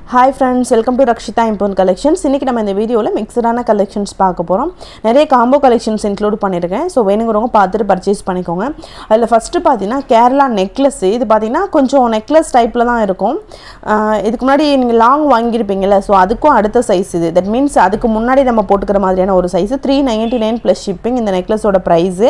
hi friends welcome to Rakshitha இம்போன் collections இன்றைக்கி நம்ம இந்த வீடியோவில் மிக்சடான கலெக்ஷன்ஸ் பார்க்க போகிறோம் நிறைய காம்போ கலெக்ஷன்ஸ் இன்க்ளூட் பண்ணியிருக்கேன் ஸோ வேணுங்கிறவங்க பார்த்துட்டு பர்ச்சேஸ் பண்ணிக்கோங்க அதில் ஃபஸ்ட்டு பார்த்தீங்கன்னா கேரளா நெக்லஸ் இது பார்த்தீங்கன்னா கொஞ்சம் நெக்லஸ் டைப்பில் தான் இருக்கும் ஆஹ் இதுக்கு முன்னாடி நீங்கள் லாங் வாங்கியிருப்பீங்கல்ல ஸோ அதுக்கும் அடுத்த சைஸ் இது தட் மீன்ஸ் அதுக்கு முன்னாடி நம்ம போட்டுக்கிற மாதிரியான ஒரு size three ninety nine plus shipping இந்த நெக்லஸோட ப்ரைஸு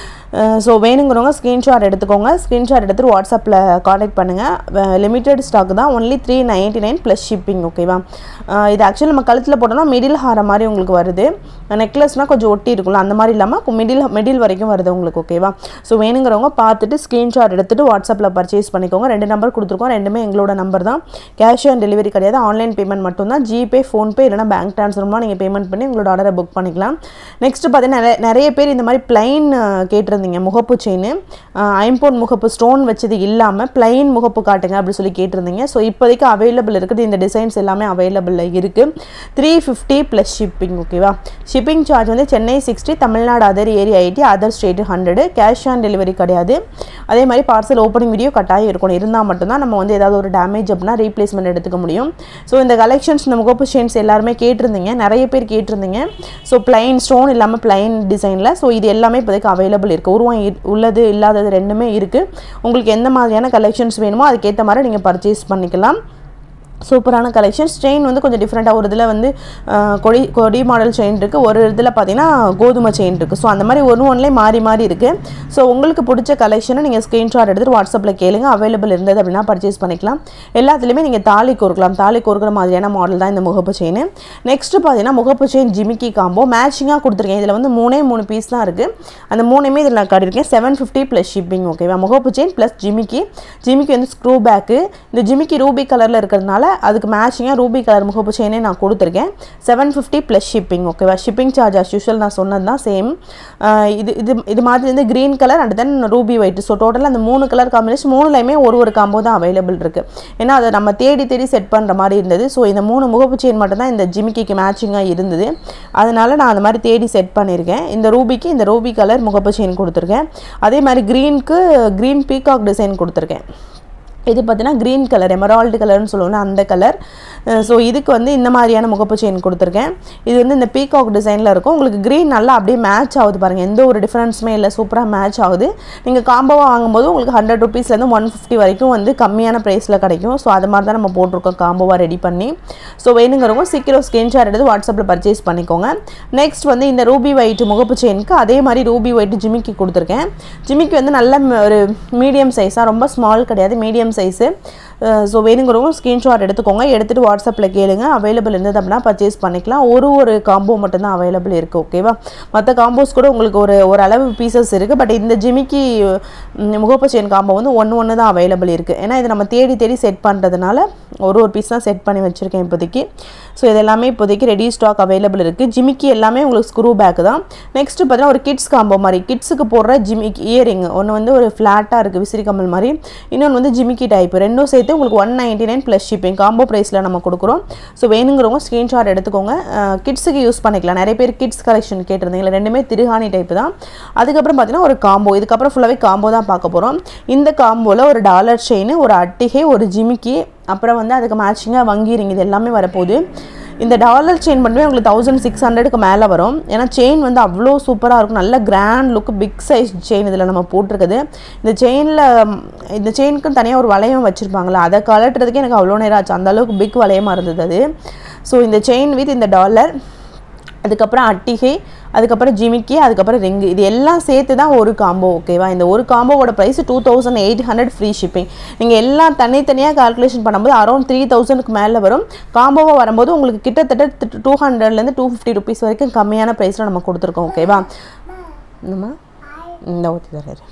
ஸோ வேணுங்கிறவங்க ஸ்க்ரீன்ஷாட் எடுத்துக்கோங்க ஸ்க்ரீன்ஷாட் எடுத்துட்டு வாட்ஸ்அப்பில் காண்டாக்ட் பண்ணுங்கள் லிமிட்டட் ஸ்டாக் தான் only three ninety nine plus shipping ஓகேவா அஹ் இது ஆக்சுவலி நம்ம கழுத்தில் போட்டோம்னா மிடில் ஹார மாதிரி உங்களுக்கு வருது நெக்லஸ்னால் கொஞ்சம் ஒட்டி இருக்கும்ல அந்த மாதிரி இல்லாமல் மிடில் மிடில் வரைக்கும் வருது உங்களுக்கு ஓகேவா ஸோ வேணுங்கிறவங்க பார்த்துட்டு ஸ்க்ரீன்ஷாட் எடுத்துட்டு வாட்ஸ்அப்பில் பர்ச்சேஸ் பண்ணிக்கோங்க ரெண்டு நம்பர் கொடுத்துருக்கோம் ரெண்டுமே எங்களோட நம்பர் தான் கேஷ் ஆன் டெலிவரி கிடையாது ஆன்லைன் பேமெண்ட் மட்டும்தான் ஜிபே ஃபோன்பே இல்லைனா பேங்க் ட்ரான்ஸ்ஃபர்மாக நீங்கள் பேமெண்ட் பண்ணி உங்களோட ஆர்டரை புக் பண்ணிக்கலாம் நெக்ஸ்ட் பார்த்தீங்கன்னா நிறைய நிறைய பேர் இந்த மாதிரி பிளைன் கேட்டிருந்தீங்க முகப்பு செயின் ஐம்போன் முகப்பு ஸ்டோன் வச்சது இல்லாமல் பிளைன் முகப்பு காட்டுங்க அப்படி சொல்லி கேட்டிருந்தீங்க ஸோ இப்போதைக்கு அவைலபிள் இருக்குது இந்த டிசைன்ஸ் எல்லாமே அவைலபிளில் இருக்குது த்ரீ ஃபிஃப்டி ப்ளஸ் ஷிப்பிங் ஓகேவா ஷிப்பிங் சார்ஜ் வந்து Chennai sixty Tamil Nadu other area eighty other state hundred cash on delivery கிடையாது அதே மாதிரி பார்சல் ஓப்பனிங் வீடியோ கட்டாயம் இருக்கணும் இருந்தால் மட்டும்தான் நம்ம வந்து ஏதாவது ஒரு டேமேஜ் அப்படின்னா ரீப்ளேஸ்மெண்ட் எடுத்துக்க முடியும் ஸோ இந்த கலெக்ஷன்ஸ் இந்த முகப்பு செயின்ஸ் எல்லாருமே கேட்டிருந்தீங்க நிறைய பேர் கேட்டிருந்தீங்க ஸோ பிளைன் ஸ்டோன் இல்லாமல் பிளைன் டிசைனில் ஸோ இது எல்லாமே இப்போதைக்கு அவைலபிள் இருக்குது உருவம் இரு- உள்ளது இல்லாதது ரெண்டுமே இருக்குது உங்களுக்கு எந்த மாதிரியான கலெக்ஷன்ஸ் வேணுமோ அதுக்கேற்ற மாதிரி நீங்கள் பர்ச்சேஸ் பண்ணிக்கலாம் சூப்பரான கலெக்ஷன்ஸ் செயின் வந்து கொஞ்சம் டிஃப்ரெண்ட்டாக ஒரு இதில் வந்து அஹ், கொடி கொடி மாடல் செயின் இருக்குது ஒரு இதில் பார்த்தீங்கன்னா கோதுமை செயின் இருக்குது ஸோ அந்த மாதிரி ஒன்று ஒன்றுலேயே மாறி மாறி இருக்குது ஸோ உங்களுக்கு பிடிச்ச கலெக்ஷனை நீங்கள் ஸ்க்ரீன்ஷாட் எடுத்துகிட்டு வாட்ஸ்அப்பில் கேளுங்க அவைலபிள் இருந்தது அப்படின்னா பர்ச்சேஸ் பண்ணிக்கலாம் எல்லாத்துலேயுமே நீங்கள் தாலி கோர்க்கலாம் தாலி கோர்க்கிற மாதிரியான மாடல் தான் இந்த முகப்பு செயின் நெக்ஸ்ட்டு பார்த்தீங்கன்னா முகப்பு செயின் ஜிமிக்கி காம்போ மேட்சிங்காக கொடுத்துருக்கேன் இதில் வந்து மூணே மூணு பீஸ் தான் இருக்குது அந்த மூணுமே இதில் நான் காட்டியிருக்கேன் செவன் ஃபிஃப்டி ப்ளஸ் ஷிப்பிங் ஓகேவா முகப்பு செயின் ப்ளஸ் ஜிமிக்கி ஜிமிக்கி வந்து ஸ்க்ரூ பேக்கு இந்த ஜிமிக்கி ரூபி கலரில் இருக்கிறதுனால அதுக்கு மேட்சிங்காக ரூபி கலர் முகப்பு செயினே நான் கொடுத்துருக்கேன் செவன் ஃபிஃப்டி ப்ளஸ் ஷிப்பிங் ஓகேவா ஷிப்பிங் சார்ஜ் அஸ் யூஷுவல் நான் சொன்னது தான் சேம் இது இது இது மாதிரி வந்து green colour and then ruby white so டோட்டலாக அந்த மூணு கலர் காம்பினேஷன் மூணுலையுமே ஒரு ஒரு காம்போ தான் அவைலபிள் இருக்குது ஏன்னா அதை நம்ம தேடி தேடி செட் பண்ணுற மாதிரி இருந்தது ஸோ இந்த மூணு முகப்பு செயின் மட்டும் தான் இந்த ஜிமிக்கிக்கு மேட்சிங்காக இருந்தது அதனால நான் அந்த மாதிரி தேடி செட் பண்ணியிருக்கேன் இந்த ரூபிக்கு இந்த ரூபி கலர் முகப்பு செயின் கொடுத்துருக்கேன் அதே மாதிரி க்ரீனுக்கு க்ரீன் பீகாக் டிசைன் கொடுத்துருக்கேன் இது பார்த்தீங்கன்னா க்ரீன் கலர் எமரால்டு கலர்னு சொல்லுவோம்ல அந்த கலர் ஸோ இதுக்கு வந்து இந்த மாதிரியான முகப்பு செயின் கொடுத்துருக்கேன் இது வந்து இந்த பீகாக் டிசைனில் இருக்கும் உங்களுக்கு க்ரீன் நல்லா அப்படியே மேட்ச் ஆகுது பாருங்கள் எந்த ஒரு டிஃப்ரென்ஸுமே இல்லை சூப்பராக மேட்ச் ஆகுது நீங்கள் காம்போவாக வாங்கும்போது உங்களுக்கு ஹண்ட்ரட் ருபீஸ்லேருந்து ஒன் ஃபிஃப்டி வரைக்கும் வந்து கம்மியான ப்ரைஸில் கிடைக்கும் ஸோ அது மாதிரி தான் நம்ம போட்டிருக்கோம் காம்போவாக ரெடி பண்ணி ஸோ வேணுங்கிறவங்க சீக்கிரம் ஸ்க்ரீன்ஷாட் எடுத்து வாட்ஸ்அப்பில் பர்ச்சேஸ் பண்ணிக்கோங்க நெக்ஸ்ட் வந்து இந்த ரூபி ஒயிட் முகப்பு செயினுக்கு அதே மாதிரி ரூபி ஒயிட் ஜிமிக்கி கொடுத்துருக்கேன் ஜிமிக்கி வந்து நல்ல ம- ஒரு மீடியம் சைஸாக ரொம்ப ஸ்மால் கிடையாது மீடியம் சைஸு ஸோ வேணுங்கிறவங்க ஸ்க்ரீன்ஷாட் எடுத்துக்கோங்க எடுத்துகிட்டு வாட்ஸ்அப்பில் கேளுங்க அவைலபிள் இருந்தது அப்படின்னா பர்ச்சேஸ் பண்ணிக்கலாம் ஒரு ஒரு காம்போ மட்டும்தான் அவைலபிள் இருக்குது ஓகேவா மற்ற காம்போஸ் கூட உங்களுக்கு ஒரு ஒரு அளவு பீசஸ் இருக்குது பட் இந்த ஜிமிக்கி ம், முகப்பு செயின் காம்போ வந்து ஒன்று ஒன்று தான் அவைலபிள் இருக்குது ஏன்னா இது நம்ம தேடி தேடி செட் பண்ணுறதுனால ஒரு ஒரு பீஸ் தான் செட் பண்ணி வச்சுருக்கேன் இப்போதைக்கு ஸோ இது எல்லாமே இப்போதைக்கு ரெடி ஸ்டாக் அவைலபிள் இருக்குது ஜிமிக்கி எல்லாமே உங்களுக்கு ஸ்க்ரூ பேக் தான் நெக்ஸ்ட்டு பார்த்தீங்கன்னா ஒரு கிட்ஸ் காம்போ மாதிரி கிட்ஸுக்கு போடுற ஜிமிக்கி இயரிங் ஒன்று வந்து ஒரு ஃப்ளாட்டாக இருக்குது விசிறி கம்மல் மாதிரி இன்னொன்று வந்து ஜிமிக்கி டைப் ரெண்டும் சேர்த்து உங்களுக்கு one ninety nine plus shipping combo ப்ரைஸில் நம்ம கொடுக்குறோம் ஸோ வேணுங்கிறவங்க ஸ்க்ரீன்ஷாட் எடுத்துக்கோங்க கிட்ஸுக்கு யூஸ் பண்ணிக்கலாம் நிறைய பேர் கிட்ஸ் கலெக்ஷன் கேட்டிருந்தீங்க ரெண்டுமே திருகாணி டைப் தான் அதுக்கப்புறம் பார்த்தீங்கன்னா ஒரு காம்போ இதுக்கப்புறம் ஃபுல்லாகவே காம்போ தான் பார்க்க போகிறோம் இந்த காம்போவில் ஒரு டாலர் செயின் ஒரு அட்டிகை ஒரு ஜிமிக்கி அப்புறம் வந்து அதுக்கு மேட்சிங்காக வங்கி ring இது எல்லாமே வரப்போகுது இந்த டாலர் செயின் மட்டுமே உங்களுக்கு தௌசண்ட் சிக்ஸ் ஹண்ட்ரடுக்கு மேலே வரும் ஏன்னா செயின் வந்து அவ்வளோ சூப்பராக இருக்கும் நல்ல grand look big size chain இதில் நம்ம போட்டிருக்குது இந்த செயினில் இந்த செயினுக்கும் தனியாக ஒரு வளையம் வச்சுருப்பாங்களா அதை கலட்டுறதுக்கே எனக்கு அவ்வளோ நேரம் ஆச்சு அந்த அளவுக்கு பிக் வளையமாக இருந்தது அது ஸோ இந்த செயின் வித் இந்த டாலர் அதுக்கப்புறம் அட்டிகை அதுக்கப்புறம் ஜிமிக்கி அதுக்கப்புறம் ரிங்கு இது எல்லாம் சேர்த்து தான் ஒரு காம்போ ஓகேவா இந்த ஒரு காம்போவோட price two thousand eight hundred free shipping நீங்கள் எல்லாம் தனித்தனியாக கால்குலேஷன் பண்ணும்போது அரௌண்ட் த்ரீ தௌசண்ட்க்கு மேலே வரும் காம்போவாக வரும்போது உங்களுக்கு கிட்டத்தட்ட டூ ஹண்ட்ரட்லேருந்து டூ ஃபிஃப்டி ருபீஸ் வரைக்கும் கம்மியான ப்ரைஸில் நம்ம கொடுத்துருக்கோம் ஓகேவா என்னம்மா இந்த ஊற்றி தர்றாரு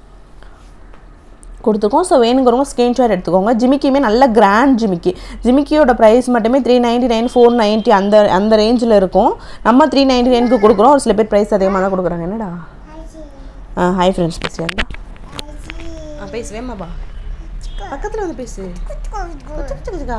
கொடுத்துருக்கோம் ஸோ வேணுங்கிறவங்க ஸ்க்ரீன்ஷாட் எடுத்துக்கோங்க ஜிமிக்கியுமே நல்ல கிராண்ட் ஜிமிக்கி ஜிமிக்கியோட ப்ரைஸ் மட்டுமே three ninety nine four ninety அந்த அந்த ரேஞ்சில் இருக்கும் நம்ம த்ரீ நைன்ட்டி நைனுக்கு கொடுக்குறோம் ஒரு சில பேர் ப்ரைஸ் அதிகமாக தான் கொடுக்குறாங்க என்னடா ஆ ஹாய் ஃப்ரெண்ட்ஸ் பேசுகிறேன் ஆ பேசுவேம்மாப்பா பக்கத்தில் வந்து பேசு குத்துக்குச்சுக்கா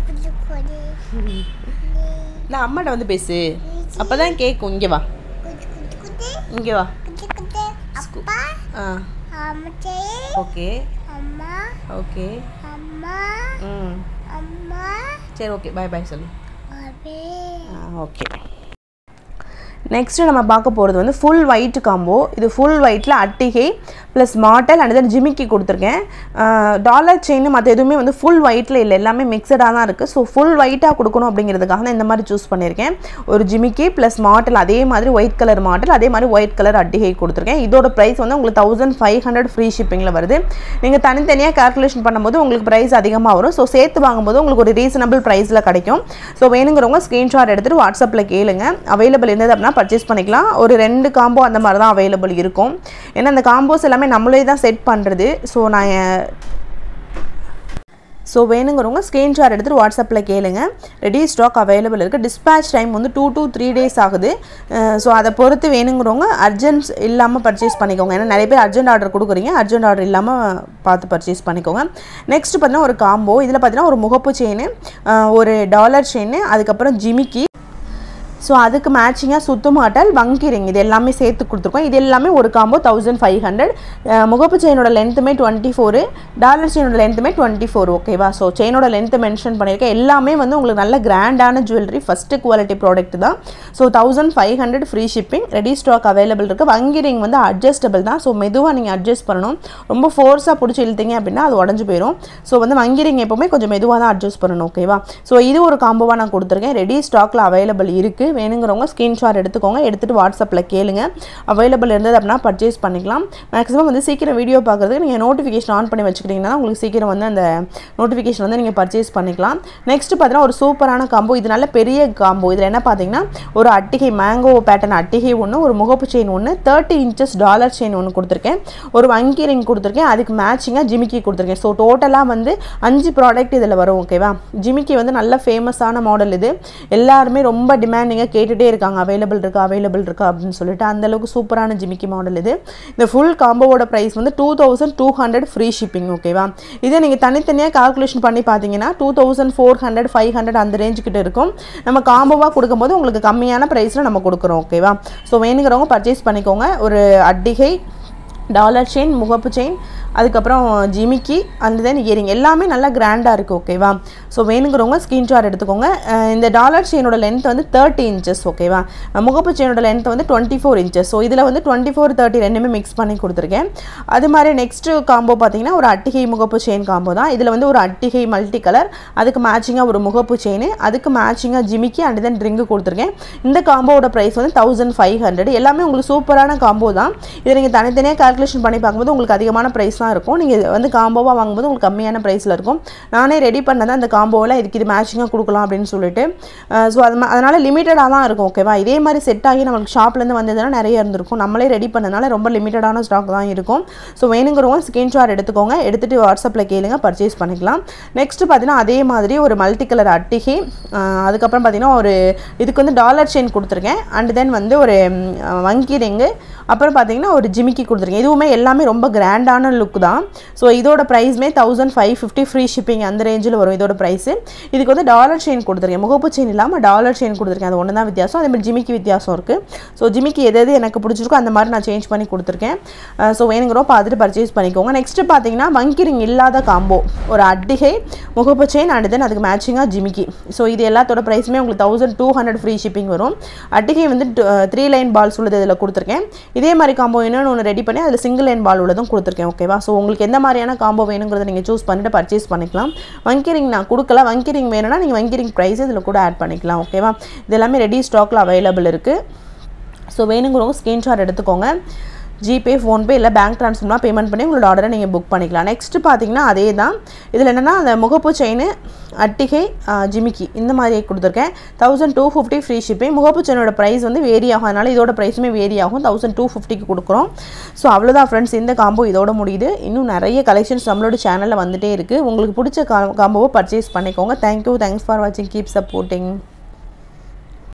இல்லை அம்மாட்ட வந்து பேசு அப்போ தான் கேட்கும் இங்கே வா இங்கே வா அப்பா ஆ அம்மா ஓகே அம்மா ஓகே அம்மா ம் அம்மா சரி ஓகே பை பை சொல்லு பாபே ஓகே நெக்ஸ்ட்டு நம்ம பார்க்க போகிறது வந்து ஃபுல் ஒயிட் காம்போ இது ஃபுல் ஒயிட்டில் அட்டிகை ப்ளஸ் மாட்டல் அண்ட் தென் ஜிமிக்கி கொடுத்துருக்கேன் டாலர் செயின் மற்ற எதுவுமே வந்து ஃபுல் ஒயிட்டில் இல்லை எல்லாமே மிக்சடாக தான் இருக்குது ஸோ ஃபுல் ஒயிட்டாக கொடுக்கணும் அப்படிங்கிறதுக்காக தான் இந்த மாதிரி சூஸ் பண்ணியிருக்கேன் ஒரு ஜிமிக்கி ப்ளஸ் மாட்டல் அதே மாதிரி ஒயிட் கலர் மாட்டல் அதே மாதிரி ஒயிட் கலர் அட்டிகை கொடுத்துருக்கேன் இதோட ப்ரைஸ் வந்து உங்களுக்கு தௌசண்ட் ஃபைவ் ஹண்ட்ரட் ஃப்ரீ ஷிப்பிங்கில் வருது நீங்கள் தனித்தனியாக கால்குலேஷன் பண்ணும்போது உங்களுக்கு ப்ரைஸ் அதிகமாக வரும் ஸோ சேர்த்து வாங்கும்போது உங்களுக்கு ஒரு ரீசனபிள் ப்ரைஸில் கிடைக்கும் ஸோ வேணுங்கிறவங்க ஸ்க்ரீன்ஷாட் எடுத்துகிட்டு வாட்ஸ்அப்பில் கேளுங்க அவைலபிள் இருந்தது அப்படின்னா பர்ச்சேஸ் பண்ணிக்கலாம் ஒரு ரெண்டு காம்போ அந்த மாதிரி தான் அவைலபிள் இருக்கும் ஏன்னா அந்த காம்போஸ் எல்லாமே நம்மளே தான் செட் பண்ணுறது ஸோ நான் ஸோ வேணுங்கிறவங்க ஸ்க்ரீன்ஷாட் எடுத்துகிட்டு வாட்ஸ்அப்பில் கேளுங்க ரெடி ஸ்டாக் அவைலபிள் இருக்குது டிஸ்பேச் டைம் வந்து டூ to த்ரீ டேஸ் ஆகுது ஸோ அதை பொறுத்து வேணுங்கிறவங்க அர்ஜென்ட்ஸ் இல்லாமல் பர்ச்சேஸ் பண்ணிக்கோங்க ஏன்னா நிறைய பேர் அர்ஜென்ட் ஆர்டர் கொடுக்குறீங்க அர்ஜென்ட் ஆர்டர் இல்லாமல் பார்த்து பர்ச்சேஸ் பண்ணிக்கோங்க நெக்ஸ்ட் பார்த்தீங்கன்னா ஒரு காம்போ இதில் பார்த்தீங்கன்னா ஒரு முகப்பு செயின் ஒரு டாலர் செயின் அதுக்கப்புறம் ஜிமிக்கி ஸோ அதுக்கு மேட்சிங்காக சுத்து மாட்டல் வங்கி ரிங் இது எல்லாமே சேர்த்து கொடுத்துருக்கோம் இது எல்லாமே ஒரு காம்போ தௌசண்ட் ஃபைவ் ஹண்ட்ரட் முகப்பு செயினோட லென்த்துமே டுவெண்ட்டி ஃபோரு டாலர் செயினோட லென்த்துமே டுவெண்ட்டி ஃபோர் ஓகேவா ஸோ செயினோட லென்த்து மென்ஷன் பண்ணியிருக்கேன் எல்லாமே வந்து உங்களுக்கு நல்ல கிராண்டான ஜுவல்லரி ஃபஸ்ட்டு குவாலிட்டி ப்ராடக்ட் தான் so thousand five hundred free shipping ready stock available இருக்குது வங்கி ரிங் வந்து அட்ஜஸ்டபிள் தான் ஸோ மெதுவாக நீங்கள் அட்ஜஸ்ட் பண்ணணும் ரொம்ப ஃபோர்ஸாக பிடிச்சி இழுத்தீங்க அப்படின்னா அது உடஞ்சி போயிடும் ஸோ வந்து வங்கி ரிங் எப்போவுமே கொஞ்சம் மெதுவாக தான் அட்ஜஸ்ட் பண்ணணும் ஓகேவா ஸோ இது ஒரு காம்போவாக நான் கொடுத்துருக்கேன் ரெடி ஸ்டாக்கில் அவைலபிள் இருக்குது வேணுங்கிறவங்க ஸ்க்ரீன்ஷாட் எடுத்துக்கோங்க எடுத்துகிட்டு வாட்ஸ்அப்பில் கேளுங்க அவைலபிள் இருந்தது அப்படின்னா பர்ச்சேஸ் பண்ணிக்கலாம் மேக்ஸிமம் வந்து சீக்கிரம் வீடியோ பார்க்குறதுக்கு நீங்கள் நோட்டிஃபிகேஷன் ஆன் பண்ணி வச்சுக்கிட்டிங்கன்னா உங்களுக்கு சீக்கிரம் வந்து அந்த நோட்டிஃபிகேஷன் வந்து நீங்கள் பர்ச்சேஸ் பண்ணிக்கலாம் நெக்ஸ்ட் பார்த்தீங்கன்னா ஒரு சூப்பரான காம்போ இது நல்ல பெரிய காம்போ இதில் என்ன பார்த்தீங்கன்னா ஒரு அட்டிகை மேங்கோ பேட்டர்ன் அட்டிகை ஒன்று ஒரு முகப்பு செயின் ஒன்று தேர்ட்டி இன்ச்சஸ் டாலர் செயின் ஒன்று கொடுத்துருக்கேன் ஒரு வங்கி ரிங் கொடுத்துருக்கேன் அதுக்கு மேட்சிங்காக ஜிமிக்கி கொடுத்துருக்கேன் ஸோ டோட்டலாக வந்து அஞ்சு ப்ராடக்ட் இதில் வரும் ஓகேவா ஜிமிக்கி வந்து நல்ல ஃபேமஸான மாடல் இது எல்லாருமே ரொம்ப டிமாண்டிங்காக கேட்டுகிட்டே இருக்காங்க அவைலபிள் இருக்கா அவைலபிள் இருக்கா அப்படின்னு சொல்லிட்டு அந்த அளவுக்கு சூப்பரான ஜிமிக்கி மாடல் இது இந்த ஃபுல் காம்போவோட ப்ரைஸ் வந்து two thousand two hundred free shipping ஓகேவா இதை நீங்கள் தனித்தனியாக கால்குலேஷன் பண்ணி பார்த்தீங்கன்னா two thousand four hundred five hundred அந்த ரேஞ்சு கிட்ட இருக்கும் நம்ம காம்போவாக கொடுக்கும்போது உங்களுக்கு கம்மியான ப்ரைஸில் நம்ம கொடுக்குறோம் ஓகேவா ஸோ வேணுங்கிறவங்க பர்ச்சேஸ் பண்ணிக்கோங்க ஒரு அட்டிகை டாலர் செயின் முகப்பு செயின் அதுக்கப்புறம் ஜிமிக்கி அண்ட் தென் இயரிங் எல்லாமே நல்லா கிராண்டாக இருக்குது ஓகேவா ஸோ வேணுங்கிறவங்க ஸ்க்ரீன்ஷாட் எடுத்துக்கோங்க அஹ் இந்த டாலர் செயினோட லென்த் வந்து தேர்ட்டி இன்ச்சஸ் ஓகேவா அஹ் முகப்பு செயினோட லென்த் வந்து டுவெண்ட்டி ஃபோர் இன்ச்சஸ் ஸோ இதில் வந்து டுவெண்ட்டி ஃபோர் தேர்ட்டி ரெண்டுமே மிக்ஸ் பண்ணி கொடுத்துருக்கேன் அது மாதிரி நெக்ஸ்ட்டு காம்போ பார்த்தீங்கன்னா ஒரு அட்டிகை முகப்பு செயின் காம்போ தான் இதில் வந்து ஒரு அட்டிகை மல்டி கலர் அதுக்கு மேட்சிங்காக ஒரு முகப்பு செயின் அதுக்கு மேட்சிங்காக ஜிமிக்கி அண்ட் தென் ரிங்கு கொடுத்துருக்கேன் இந்த காம்போவோட ப்ரைஸ் வந்து தௌசண்ட் ஃபைவ் ஹண்ட்ரட் எல்லாமே உங்களுக்கு சூப்பரான காம்போ தான் இதை நீங்கள் தனித்தனியாக கால்குலேஷன் பண்ணி பார்க்கும்போது உங்களுக்கு அதிகமான ப்ரைஸ் தான் இருக்கும் நீங்கள் வந்து காம்போவாக வாங்கும்போது உங்களுக்கு கம்மியான ப்ரைஸில் இருக்கும் நானே ரெடி பண்ணதான் அந்த காம்போவில் இதுக்கு இது மேட்சிங்காக கொடுக்கலாம் அப்படின்னு சொல்லிட்டு ஸோ அது ம- அதனால லிமிட்டடாக தான் இருக்கும் ஓகேவா இதே மாதிரி செட் ஆகி நம்மளுக்கு ஷாப்லேருந்து வந்ததுன்னா நிறைய இருந்திருக்கும் நம்மளே ரெடி பண்ணனால ரொம்ப லிமிட்டடான ஸ்டாக் தான் இருக்கும் ஸோ வேணுங்கிறவங்க ஸ்க்ரீன்ஷாட் எடுத்துக்கோங்க எடுத்துகிட்டு வாட்ஸ்அப்பில் கேளுங்க பர்ச்சேஸ் பண்ணிக்கலாம் நெக்ஸ்ட் பார்த்தீங்கன்னா அதே மாதிரி ஒரு மல்டி கலர் அட்டிகை அஹ் அதுக்கப்புறம் பார்த்தீங்கன்னா ஒரு இதுக்கு வந்து டாலர் செயின் கொடுத்துருக்கேன் அண்ட் தென் வந்து ஒரு ம், வங்கி ரிங்கு அப்புறம் பார்த்தீங்கன்னா ஒரு ஜிமிக்கி கொடுத்துருக்கேன் இதுவுமே எல்லாமே ரொம்ப கிராண்டான லுக் தான் ஸோ இதோட ப்ரைஸ்மே thousand five fifty free shipping அந்த ரேஞ்சில் வரும் இதோட ப்ரைஸு இதுக்கு வந்து டாலர் செயின் கொடுத்துருக்கேன் முகப்பு செயின் இல்லாமல் டாலர் செயின் கொடுத்துருக்கேன் அது ஒன்று தான் வித்தியாசம் அதே மாதிரி ஜிமிக்கி வித்தியாசம் இருக்குது ஸோ ஜிமிக்கி எது எது எனக்கு பிடிச்சிருக்கோ அந்த மாதிரி நான் சேஞ்ச் பண்ணி கொடுத்துருக்கேன் ஸோ வேணுங்கிறோம் பார்த்துட்டு பர்ச்சேஸ் பண்ணிக்கோங்க நெக்ஸ்ட்டு பார்த்தீங்கன்னா வங்கி ரிங் இல்லாத காம்போ ஒரு அட்டிகை முகப்பு செயின் அண்ட் தென் அதுக்கு மேட்சிங்காக ஜிமிக்கி ஸோ இது எல்லாத்தோட ப்ரைஸுமே உங்களுக்கு thousand two hundred free shipping வரும் அட்டிகை வந்து த்ரீ லைன் பால்ஸ் உள்ளது இதில் கொடுத்துருக்கேன் இதே மாதிரி காம்போ இன்னொன்று ஒன்று ரெடி பண்ணி அதில் சிங்கிள் லைன் பால் உள்ளதும் கொடுத்துருக்கேன் ஓகேவா ஸோ உங்களுக்கு எந்த மாதிரியான காம்போ வேணுங்கிறத நீங்கள் சூஸ் பண்ணிட்டு பர்ச்சேஸ் பண்ணிக்கலாம் வங்கி ரிங் நான் கொடுக்கல வங்கி ரிங் வேணும்னா நீங்கள் வங்கி ரிங் ப்ரைஸ் இதில் கூட ஆட் பண்ணிக்கலாம் ஓகேவா இது எல்லாமே ரெடி ஸ்டாக்கில் அவைலபிள் இருக்குது ஸோ வேணுங்கிறவங்க ஸ்க்ரீன்ஷாட் எடுத்துக்கோங்க ஜிபே ஃபோன்பே இல்லை பேங்க் ட்ரான்ஸ்ஃபர்லாம் பேமெண்ட் பண்ணி உங்களோட ஆர்டரை நீங்கள் புக் பண்ணிக்கலாம் நெக்ஸ்ட் பார்த்தீங்கன்னா அதே தான் இதில் என்னென்னா அந்த முகப்பு செயின் அட்டிகை ஆ, ஜிமிக்கி இந்த மாதிரி கொடுத்துருக்கேன் thousand two fifty free shipping முகப்பு செயினோட ப்ரைஸ் வந்து வேரி ஆகும் அதனால் இதோட ப்ரைஸுமே வேரி ஆகும் தௌசண்ட் டூ ஃபிஃப்டிக்கு கொடுக்குறோம் ஸோ அவ்வளோதான் ஃப்ரெண்ட்ஸ் இந்த காம்போ இதோட முடியுது இன்னும் நிறைய கலெக்ஷன்ஸ் நம்மளோட சேனலில் வந்துட்டே இருக்குது உங்களுக்கு பிடிச்ச கா காம்போவை பர்ச்சேஸ் பண்ணிக்கோங்க தேங்க்யூ தேங்க்ஸ் ஃபார் வாட்சிங் கீப் சப்போர்ட்டிங்